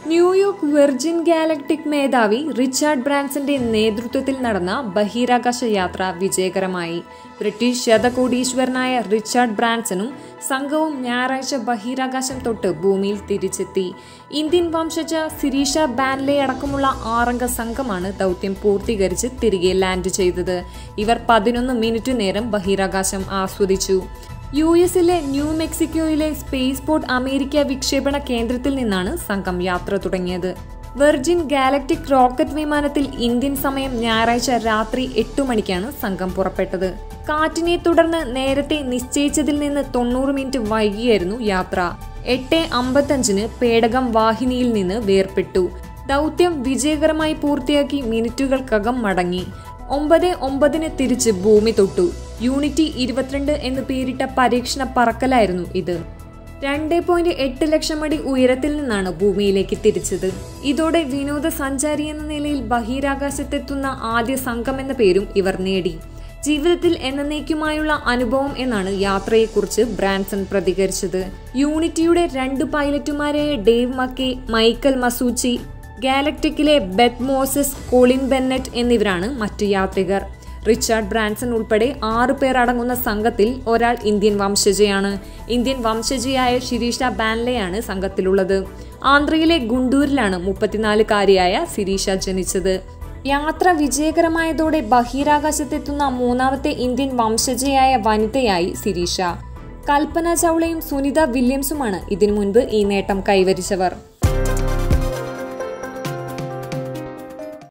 New York Virgin Galactic മേധാവി Richard ബ്രാൻസന്റെ നേതൃത്വത്തിൽ നടന്ന ബഹിരാകാശ യാത്ര വിജയകരമായി ബ്രിട്ടീഷ് ശതകോടീശ്വരനായ റിച്ചാർഡ് ബ്രാൻസണും സംഘവും ഞായറാഴ്ച ബഹിരാകാശം തൊട്ട് ഭൂമിയിൽ തിരിച്ചെത്തി ഇന്ത്യൻ വംശജ സിരീഷ ബാൻലെ അടക്കമുള്ള ആറംഗ സംഘമാണ് ദൗത്യം പൂർത്തീകരിച്ച് തിരികെ ലാൻഡ് ചെയ്തത് ഇവർ പതിനൊന്ന് മിനിറ്റ് നേരം ബഹിരാകാശം ആസ്വദിച്ചു യു എസിലെ ന്യൂ മെക്സിക്കോയിലെ സ്പേസ് പോർട്ട് അമേരിക്ക വിക്ഷേപണ കേന്ദ്രത്തിൽ നിന്നാണ് സംഘം യാത്ര തുടങ്ങിയത് വെർജിൻ ഗാലക്ടിക് റോക്കറ്റ് വിമാനത്തിൽ ഇന്ത്യൻ സമയം ഞായറാഴ്ച രാത്രി എട്ടു മണിക്കാണ് സംഘം പുറപ്പെട്ടത് കാറ്റിനെ തുടർന്ന് നേരത്തെ നിശ്ചയിച്ചതിൽ നിന്ന് തൊണ്ണൂറ് മിനിറ്റ് വൈകിയായിരുന്നു യാത്ര എട്ട് അമ്പത്തഞ്ചിന് പേടകം വാഹിനിയിൽ നിന്ന് വേർപെട്ടു ദൗത്യം വിജയകരമായി പൂർത്തിയാക്കി മിനിറ്റുകൾക്കകം മടങ്ങി ഒമ്പത് ഒമ്പതിന് തിരിച്ച് ഭൂമി തൊട്ടു യൂണിറ്റി ഇരുപത്തിരണ്ട് എന്ന് പേരിട്ട പരീക്ഷണ പറക്കലായിരുന്നു ഇത് രണ്ട് പോയിന്റ് എട്ട് ലക്ഷം അടി ഉയരത്തിൽ നിന്നാണ് ഭൂമിയിലേക്ക് തിരിച്ചത് ഇതോടെ വിനോദസഞ്ചാരി എന്ന നിലയിൽ ബഹിരാകാശത്തെത്തുന്ന ആദ്യ സംഘം എന്ന പേരും ഇവർ നേടി ജീവിതത്തിൽ എന്നേക്കുമായുള്ള അനുഭവം എന്നാണ് യാത്രയെക്കുറിച്ച് ബ്രാൻസൺ പ്രതികരിച്ചത് യൂണിറ്റിയുടെ രണ്ട് പൈലറ്റുമാരായ ഡേവ് മക്കെ മൈക്കൽ മസൂച്ചി ഗാലക്ടിക്കിലെ ബെത്ത് മോസസ് കോളിൻ ബെന്നറ്റ് എന്നിവരാണ് മറ്റു യാത്രികർ റിച്ചാർഡ് ബ്രാൻസൺ ഉൾപ്പെടെ ആറു പേർ അടങ്ങുന്ന സംഘത്തിൽ ഒരാൾ ഇന്ത്യൻ വംശജയാണ് ഇന്ത്യൻ വംശജയായ ശിരീഷ ബാൻലെയാണ് സംഘത്തിലുള്ളത് ആന്ധ്രയിലെ ഗുണ്ടൂരിലാണ് മുപ്പത്തിനാലുകാരിയായ സിരീഷ ജനിച്ചത് യാത്ര വിജയകരമായതോടെ ബഹിരാകാശത്തെത്തുന്ന മൂന്നാമത്തെ ഇന്ത്യൻ വംശജയായ വനിതയായി സിരീഷ കൽപ്പന ചൗളയും സുനിത വില്യംസുമാണ് ഇതിനു മുൻപ് ഈ നേട്ടം കൈവരിച്ചവർ